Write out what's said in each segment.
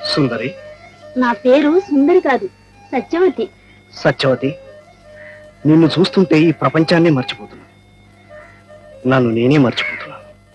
సుందరి నా పేరు సుందరి కాదు సత్యవతి సత్యవతి నిన్ను చూస్తుంటే ఈ ప్రపంచాన్ని మర్చిపోతున్నాను నన్ను నేనే మర్చిపోతున్నాను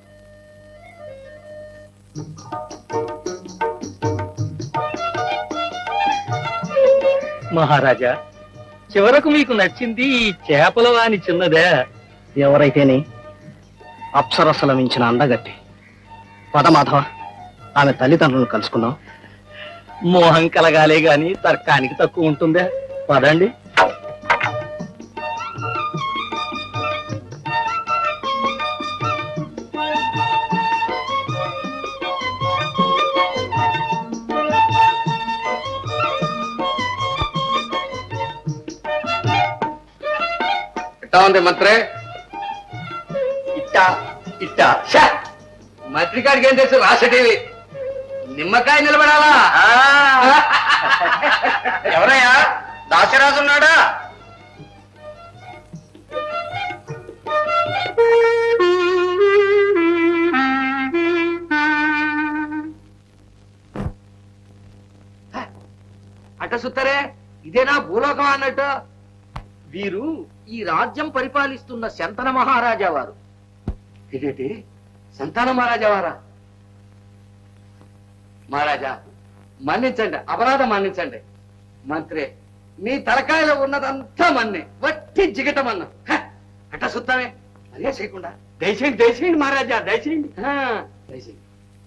మహారాజా చివరకు మీకు నచ్చింది ఈ చేపల వాని చిన్నదే ఎవరైతేనే అప్సరసల మించిన అందగట్టి పదమాధవ ఆమె తల్లిదండ్రులను కలుసుకుందాం మోహం కలగాలే గాని తర్కానికి తక్కువ ఉంటుందే పదండి ఎట్టా ఉంది మంత్రే ఇట్టా ఇట్టా షా మంత్రికాడికి ఏం తెలుసు రాసటివి నిమ్మకాయ నిలబడాలా ఎవరయ్యా దాసరాజు ఉన్నాడా అట్ట సుత్తరే ఇదేనా భూలోకం అన్నట్టు వీరు ఈ రాజ్యం పరిపాలిస్తున్న శంతన మహారాజా వారు ఏంటి సంతాన మహారాజా వారా మహారాజా మన్నించండి అపరాధం మన్నించండి మంత్రి మీ తలకాయలో ఉన్నదంతా మన్నే వట్టి జిగటమన్న అట్ట సుత్తామే అదే చేయకుండా దయచేయండి దయచేయండి మహారాజా దయచేయండి ఆ, దయచేయండి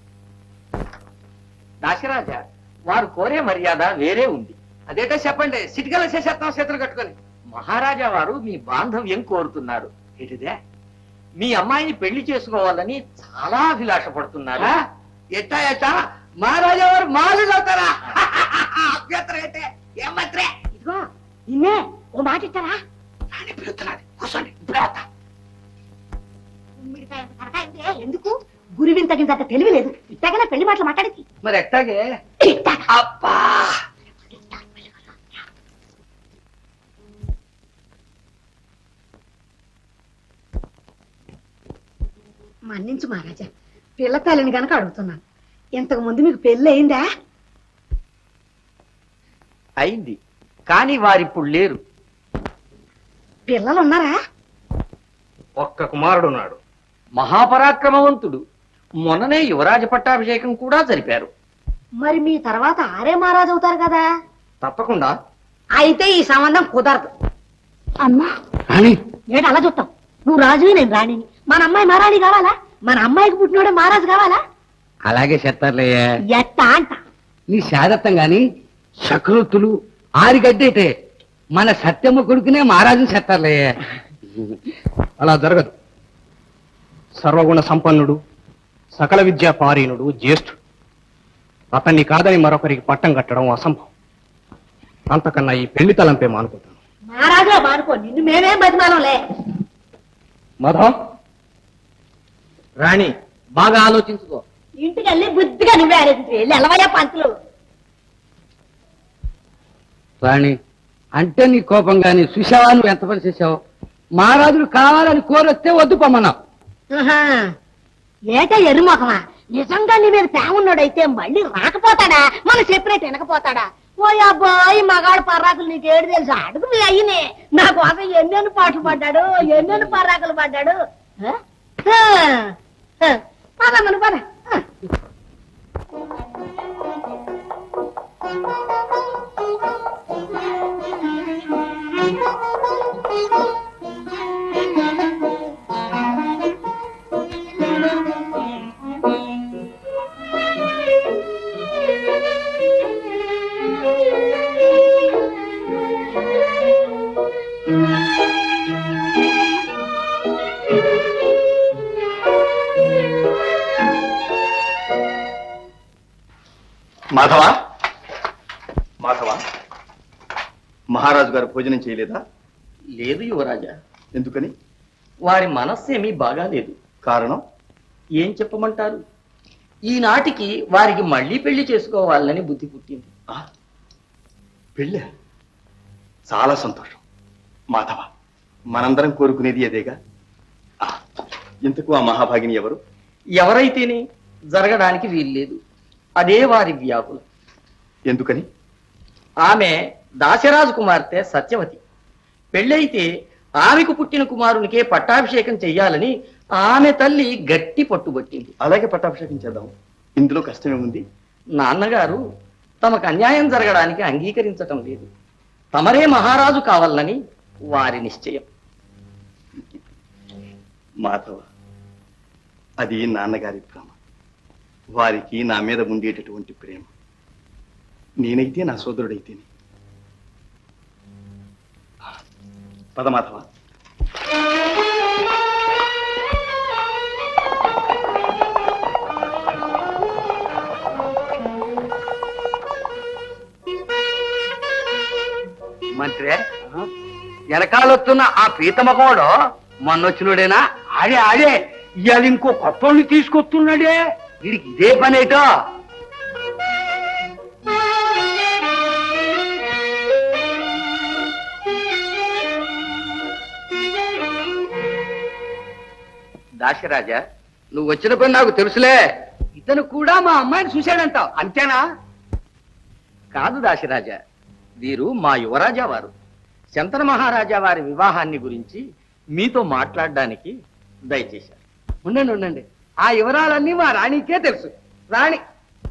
దాశరాజా వారు కోరే మర్యాద వేరే ఉంది అదేటో చెప్పండి సిటికల చేసేస్తాం చేతులు కట్టుకొని మహారాజా వారు మీ బాంధవ్యం కోరుతున్నారు ఏంటిదే మీ అమ్మాయిని పెళ్లి చేసుకోవాలని చాలా అభిలాష పడుతున్నారు ఎట్టా ఎట్టా మహారాజా వారు మాలు అవుతారా అభ్యంతరం ఏంటే ఏమంత్రే ఇదిగో నిన్నే ఓ మాట ఇస్తారా రాణి పిలుస్తున్నది కూర్చోండి ఇప్పుడే వస్తా ఎందుకు గురువిని తగినంత తెలివి లేదు ఇట్టగానే పెళ్లి మాటలు మాట్లాడేది మరి ఎట్టాగే అబ్బా మన్నించు మహారాజా పిల్ల తల్లిని గనక అడుగుతున్నాను ఇంతకు ముందు మీకు పెళ్లి అయిందా అయింది కానీ వారిప్పుడు లేరు పిల్లలు ఉన్నారా ఒక్క కుమారుడు ఉన్నాడు మహాపరాక్రమవంతుడు మొన్ననే యువరాజ పట్టాభిషేకం కూడా జరిపారు మరి మీ తర్వాత ఆరే మహారాజు అవుతారు కదా తప్పకుండా అయితే ఈ సంబంధం కుదరదు అమ్మా రాణి ఏంటి అలా చూస్తావు నువ్వు రాజువి నేను రాణిని మన అమ్మాయి మహారాణి కావాలా మన అమ్మాయికి పుట్టినోడే మహారాజు కావాలా అలాగే చెత్తారులయ్యా ఎట్టా అంట నీ శాదత్తం గాని చక్రవర్తులు ఆరిగడ్డైతే మన సత్యమ్మ కొడుకునే మహారాజుని చెత్తారులయ్యా అలా జరగదు సర్వగుణ సంపన్నుడు సకల విద్యా పారీణుడు జ్యేష్ఠుడు అతన్ని కాదని మరొకరికి పట్టం కట్టడం అసంభవం అంతకన్నా ఈ పెళ్లి తలంపే మానుకుంటాను మహారాజుగా మానుకో నిన్ను మేమేం బతిమాలంలే మాధవ్ రాణి బాగా ఆలోచించుకో ఇంటికి వెళ్ళి బుద్ధిగా నువ్వే ఆలోచించు వెళ్ళి ఎలవయ్యా పంతులు రాణి అంటే నీ కోపం గాని చూసావా నువ్వు ఎంత పని చేసావు మహారాజులు కావాలని కోరొస్తే వద్దు పొమ్మన్నావు ఆహా. ఏట ఎరుమొఖమా నిజంగా నీ మీద ప్రేమన్నోడైతే మళ్ళీ రాకపోతాడా మనం చెప్పినట్టు వినకపోతాడా ఓ అబ్బాయి మగాడు పర్రాకులు నీకేడు తెలుసు అడుగు మీ అయ్యనే నా కోసం ఎన్నెన్ని పాటలు పడ్డాడు ఎన్నెన్ని పర్రాకులు పడ్డాడు ఆ? ఆ. ఆ. పద మన పద ఆ. మాధవ మాధవ మహారాజు గారు భోజనం చేయలేదా లేదు యువరాజా ఎందుకని వారి మనస్సేమీ బాగాలేదు కారణం ఏం చెప్పమంటారు ఈనాటికి వారికి మళ్ళీ పెళ్లి చేసుకోవాలని బుద్ధి పుట్టింది ఆ, పెళ్ళా చాలా సంతోషం మాధవ మనందరం కోరుకునేది అదేగా ఆ, ఇంతకు ఆ మహాభాగిని ఎవరు ఎవరైతేనే జరగడానికి వీల్లేదు అదే వారి వ్యాకులం ఎందుకని ఆమె దాశరాజు కుమార్తె సత్యవతి పెళ్ళైతే ఆమెకు పుట్టిన కుమారునికే పట్టాభిషేకం చెయ్యాలని ఆమె తల్లి గట్టి పట్టుబట్టింది అలాగే పట్టాభిషేకం చేద్దాం ఇందులో కష్టమే ఉంది నాన్నగారు తమకు అన్యాయం జరగడానికి అంగీకరించటం లేదు తమరే మహారాజు కావాలని వారి నిశ్చయం మాధవ అది నాన్నగారి భ్రమ వారికి నా మీద ఉండేటటువంటి ప్రేమ నేనైతే నా సోదరుడైతేనే పద మాధవ మంత్రి వెనకాలొస్తున్న ఆ పీతమకోడు మొన్నొచ్చినోడేనా ఆడే ఆడే ఇవాళ ఇంకో కొత్తోళ్ళని తీసుకొస్తున్నాడే వీడికి ఇదే పనేటో దాశరాజా నువ్వు వచ్చిన పని నాకు తెలుసులే ఇతను కూడా మా అమ్మాయిని చూశాడంటావు అంతేనా కాదు దాశరాజా వీరు మా యువరాజా వారు శంతన మహారాజా వారి వివాహాన్ని గురించి మీతో మాట్లాడడానికి దయచేశారు ఉండండి ఉండండి ఆ వివరాలన్నీ మా రాణికే తెలుసు రాణి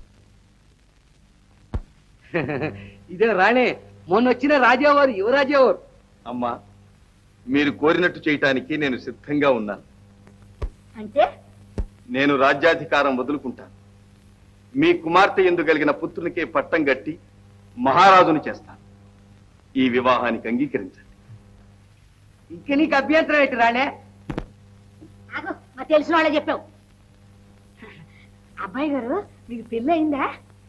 ఇదే రాణి మొన్న వచ్చిన రాజావారు యువరాజావారు అమ్మా మీరు కోరినట్టు చేయటానికి నేను సిద్ధంగా ఉన్నాను అంటే నేను రాజ్యాధికారం వదులుకుంటాను మీ కుమార్తె ఎందు కలిగిన పుత్రునికే పట్టం గట్టి మహారాజుని చేస్తాను ఈ వివాహానికి అంగీకరించండి ఇంక నీకు అభ్యంతరం ఏంటి రాణే ఆగు మా తెలిసిన వాళ్ళే చెప్పావు అబ్బాయి గారు మీకు పెళ్ళి అయిందా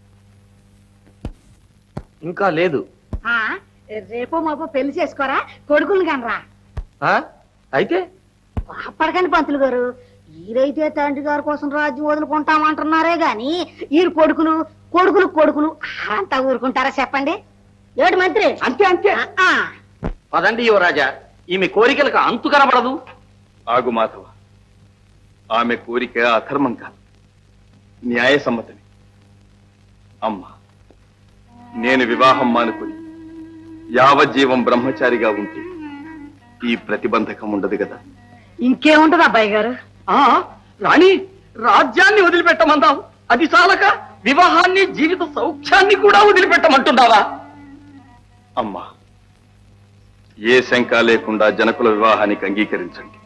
ఇంకా లేదు ఆ, రేపో మాపో పెళ్లి చేసుకోరా కొడుకులు కనరా ఆ? అయితే అప్పటికని పంతులు గారు ఈరైతే తండ్రి గారి కోసం రాజ్యం వదులుకుంటామంటున్నారే గాని ఈరు కొడుకులు కొడుకులు కొడుకులు అంతా ఊరుకుంటారా చెప్పండి ఏడు మంత్రి అంతే అంతే ఆ, ఆ. పదండి యువరాజా ఈమె కోరికలకు అంతు కనబడదు ఆగు మాధవ ఆమె కోరిక అధర్మం కాదు న్యాయసమ్మతమే అమ్మా నేను వివాహం మానుకుని యావజ్జీవం బ్రహ్మచారిగా ఉంటే ఈ ప్రతిబంధకం ఉండదు కదా ఇంకేముంటది అబ్బాయి గారు ఆ రాణి రాజ్యాన్ని వదిలిపెట్టమందాం అది చాలక వివాహాన్ని జీవిత సౌఖ్యాన్ని కూడా వదిలిపెట్టమంటున్నావా అమ్మా ఏ శంక లేకుండా జనకుల వివాహానికి అంగీకరించండి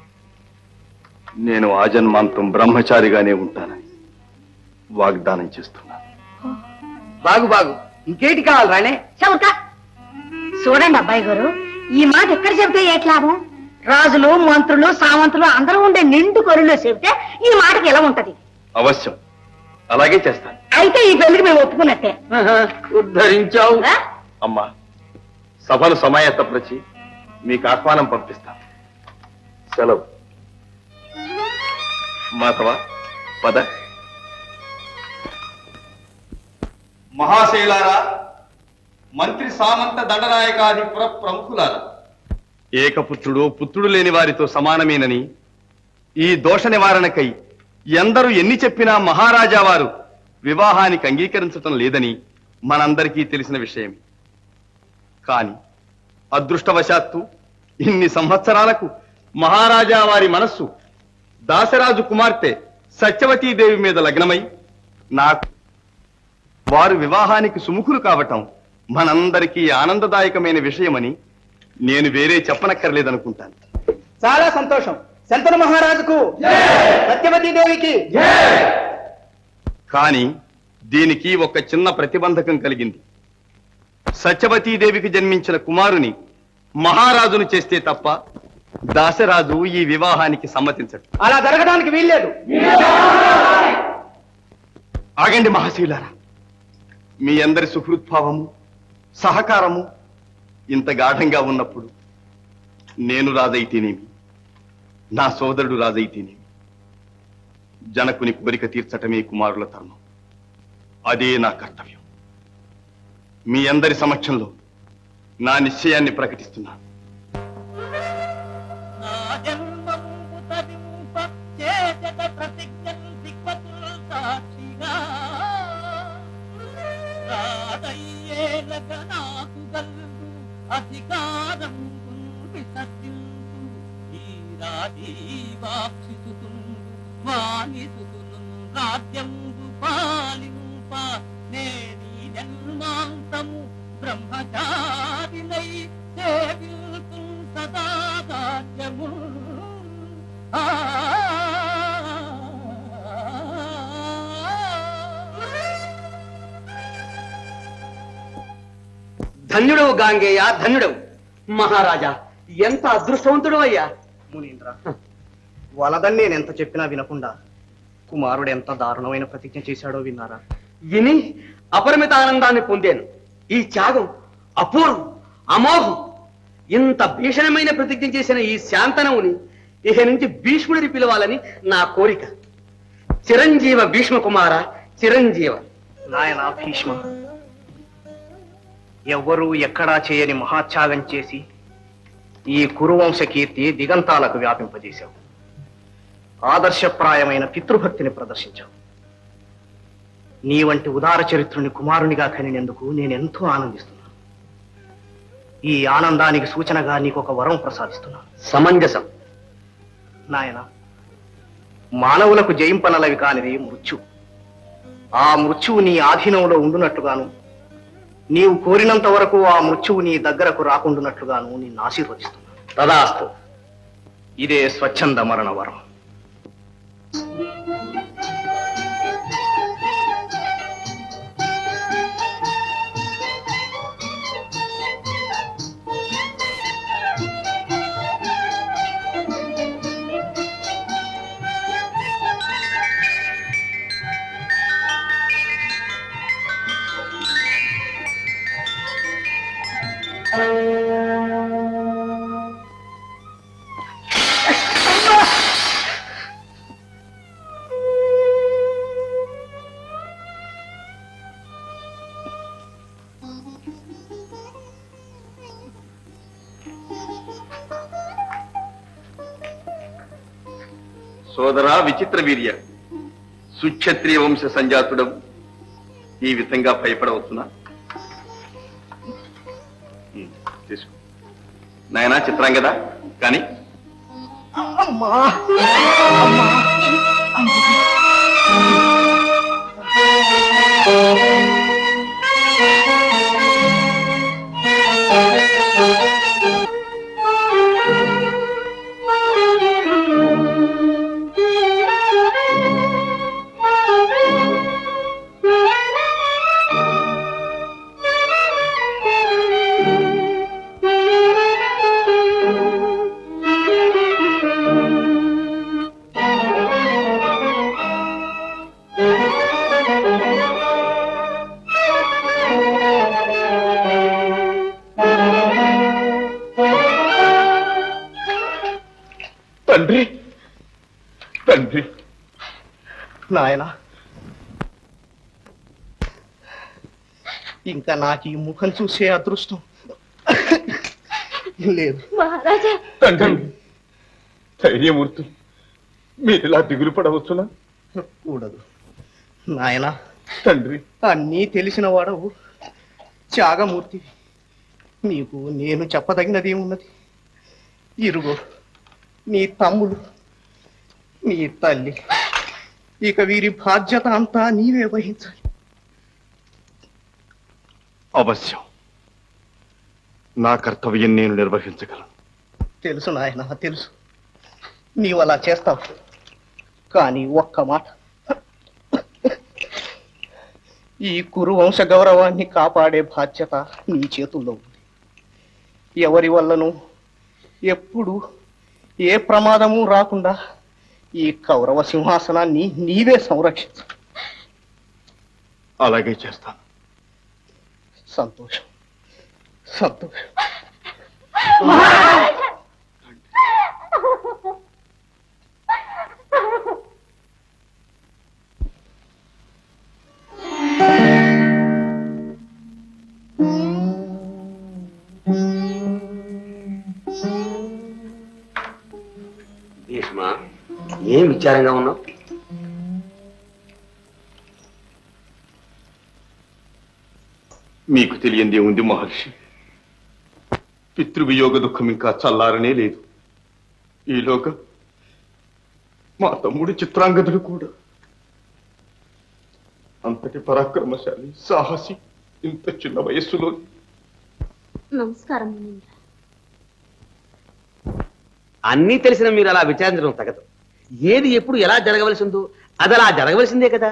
నేను ఆజన్మాంతం బ్రహ్మచారిగానే ఉంటానని వాగ్దానం చేస్తున్నాను బాగు బాగు ఇంకేటి కావాలి రాణే చౌక చూడండి అబ్బాయి గారు ఈ మాట ఎక్కడ చెబితే ఏటి లాభం రాజులు మంత్రులు సామంతులు అందరూ ఉండే నిండు కొరులో చెబితే ఈ మాటకి ఎలా ఉంటది అవశ్యం అలాగే చేస్తాను అయితే ఈ పెళ్లికి మేము ఒప్పుకున్నట్టే ఉద్ధరించావు ఆ? అమ్మా సభను సమాయత్తపరిచి మీకు ఆహ్వానం పంపిస్తాను సెలవు మాధవ పద మహాశైలారా మంత్రి సామంత దండనాయకాధిపుర ప్రముఖులారా ఏకపుత్రుడు పుత్రుడు లేని వారితో సమానమేనని ఈ దోష నివారణకై ఎందరూ ఎన్ని చెప్పినా మహారాజా వారు వివాహానికి అంగీకరించటం లేదని మనందరికీ తెలిసిన విషయమే కాని అదృష్టవశాత్తు ఇన్ని సంవత్సరాలకు మహారాజా వారి మనస్సు దాసరాజు కుమార్తె సత్యవతీదేవి మీద లగ్నమై నాకు వారు వివాహానికి సుముఖులు కావటం మనందరికీ ఆనందదాయకమైన విషయమని నేను వేరే చెప్పనక్కర్లేదనుకుంటాను చాలా సంతోషం శంతన మహారాజుకు సత్యవతీ దేవికి కానీ దీనికి ఒక చిన్న ప్రతిబంధకం కలిగింది సత్యవతీదేవికి జన్మించిన కుమారుని మహారాజును చేస్తే తప్ప దాసరాజు ఈ వివాహానికి సమ్మతించడు అలా జరగడానికి వీల్లేదు ఆగండి మహాశీలారా మీ అందరి సుహృద్భావము సహకారము ఇంత గాఢంగా ఉన్నప్పుడు నేను రాజైతేనేమి నా సోదరుడు రాజైతేనేమి జనకుని కోరిక తీర్చటమే కుమారుల ధర్మం అదే నా కర్తవ్యం మీ అందరి సమక్షంలో నా నిశ్చయాన్ని ప్రకటిస్తున్నాను ప్రతిజ్ఞ దిగ్వతులు సాక్షిగా వాదీవాక్షిసుతును వాణిసుతును రాజ్యంబు పాలింప నేనీ జన్మాంతము బ్రహ్మచారినై సేవిల్తు సదా రాజ్యము ధన్యుడవు గాంగేయ ధన్యుడవు మహారాజా ఎంత అదృష్టవంతుడు అయ్యా మునీంద్ర వలదని నేను ఎంత చెప్పినా వినకుండా కుమారుడు ఎంత దారుణమైన ప్రతిజ్ఞ చేశాడో విన్నారా విని అపరిమిత ఆనందాన్ని పొందాను ఈ త్యాగం అపూర్వం అమోఘం ఇంత భీషణమైన ప్రతిజ్ఞ చేసిన ఈ శాంతనవుని ఇక నుంచి భీష్ముడిని పిలవాలని నా కోరిక చిరంజీవ భీష్మ కుమార చిరంజీవ నాయన భీష్మ ఎవ్వరూ ఎక్కడా చేయని మహాత్యాగం చేసి ఈ కురువంశ కీర్తి దిగంతాలకు వ్యాపింపజేశావు ఆదర్శప్రాయమైన పితృభక్తిని ప్రదర్శించావు నీ వంటి ఉదార చరిత్రుని కుమారునిగా కనినందుకు నేనెంతో ఆనందిస్తున్నాను ఈ ఆనందానికి సూచనగా నీకు ఒక వరం ప్రసాదిస్తున్నాను సమంజసం నాయన మానవులకు జయింపనలవి కానిది మృత్యు ఆ మృత్యువు నీ ఆధీనంలో ఉండునట్లుగాను నీవు కోరినంత వరకు ఆ మృత్యువు నీ దగ్గరకు రాకుండునట్లుగాను నిన్ను ఆశీర్వదిస్తున్నాను తదాస్తు ఇదే స్వచ్ఛంద మరణ వరం సోదరా విచిత్ర వీర్య సుక్షత్రియ వంశ సంజాతుడం ఈ విధంగా భయపడవచ్చునా ఉమ్, తీసుకో నాయనా చిత్రాంగదా కానీ తండ్రి తండ్రి నాయన ఇంకా నాకు ఈ ముఖం చూసే అదృష్టం లేదు మహారాజా తండ్రి ధైర్యమూర్తి మీరు ఇలా దిగులు పడవచ్చునా కూడదు నాయనా తండ్రి అన్నీ తెలిసిన వాడవు త్యాగమూర్తి నీకు నేను చెప్పదగినది ఏమున్నది ఇరుగో నీ తమ్ముడు నీ తల్లి ఇక వీరి బాధ్యత అంతా నీవే వహించాలి అవశ్యం నా కర్తవ్యం నేను నిర్వహించగలను తెలుసు నాయన తెలుసు నీవు అలా చేస్తావు కానీ ఒక్క మాట ఈ కురు వంశ గౌరవాన్ని కాపాడే బాధ్యత నీ చేతుల్లో ఉంది ఎవరి వల్లను ఎప్పుడు ఏ ప్రమాదము రాకుండా ఈ కౌరవ సింహాసనాన్ని నీవే సంరక్షించు అలాగే చేస్తాను సంతోషం సంతోషం భీష్మ ఏం విచారంగా ఉన్నావు మీకు తెలియందే ఉంది మహర్షి పితృవియోగ దుఃఖం ఇంకా చల్లారనే లేదు ఈలోగా మా తమ్ముడి చిత్రాంగదుడు కూడా అంతటి పరాక్రమశాలి సాహసి ఇంత చిన్న వయస్సులో నమస్కారం మునీంద్ర అన్నీ తెలిసిన మీరు అలా విచారించడం తగదు ఏది ఎప్పుడు ఎలా జరగవలసి ఉందో అది అలా జరగవలసిందే కదా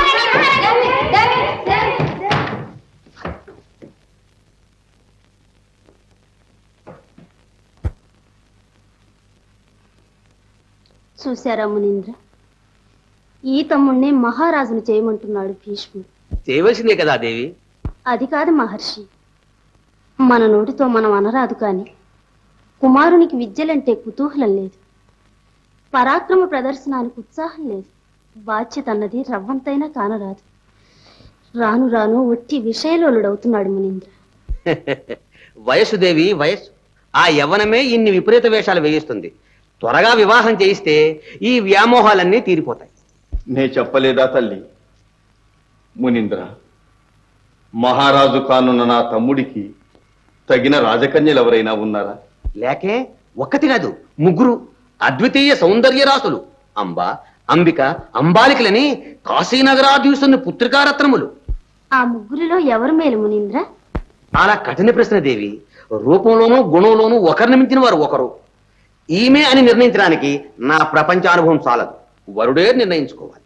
చూశారా మునీంద్ర ఈ తమ్ముణ్ణే మహారాజును చేయమంటున్నాడు భీష్ముడు చేయవలసిందే కదా దేవి అది కాదు మహర్షి మన నోటితో మనం అనరాదు కాని కుమారునికి విద్యలంటే కుతూహలం లేదు పరాక్రమ ప్రదర్శనానికి ఉత్సాహం లేదు బాధ్యత అన్నది రవ్వంతైనా కానరాదు రాను రాను ఒట్టి విషయలోలుడవుతున్నాడు మునీంద్ర వయస్సు దేవి వయస్సు ఆ యవ్వనమే ఇన్ని విపరీత వేషాలు వేయిస్తుంది త్వరగా వివాహం చేయిస్తే ఈ వ్యామోహాలన్నీ తీరిపోతాయి నే చెప్పలేదా తల్లి మునీంద్ర మహారాజు కానున్న నా తమ్ముడికి తగిన రాజకన్యలు ఎవరైనా ఉన్నారా లేకే ఒక్కటి కాదు ముగ్గురు అద్వితీయ సౌందర్య రాసులు అంబ అంబిక అంబాలికలని కాశీనగరాధీశుని పుత్రికారత్నములు ఆ ముగ్గురిలో ఎవరు మేలు మునీంద్ర చాలా కఠిన ప్రశ్న దేవి రూపంలోనూ గుణంలోనూ ఒకరిని మించిన వారు ఒకరు ఈమె అని నిర్ణయించడానికి నా ప్రపంచానుభవం చాలదు వరుడే నిర్ణయించుకోవాలి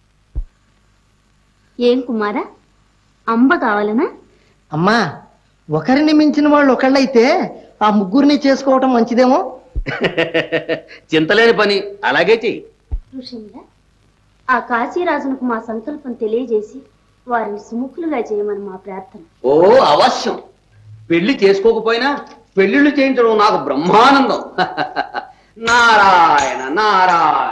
ఏం కుమారా అంబ కావాలనా అమ్మా ఒకరిని మించిన వాళ్ళు ఒకళ్ళైతే ఆ ముగ్గురిని చేసుకోవటం మంచిదేమో చింతలేని పని అలాగే చెయ్యి ఋషింద్ర ఆ కాశీరాజునకు మా సంకల్పం తెలియజేసి వారిని సుముఖులుగా చేయమని మా ప్రార్థన ఓ అవశ్యం పెళ్లి చేసుకోకపోయినా పెళ్లిళ్ళు చేయించడం నాకు బ్రహ్మానందం నారాయణ నారాయణ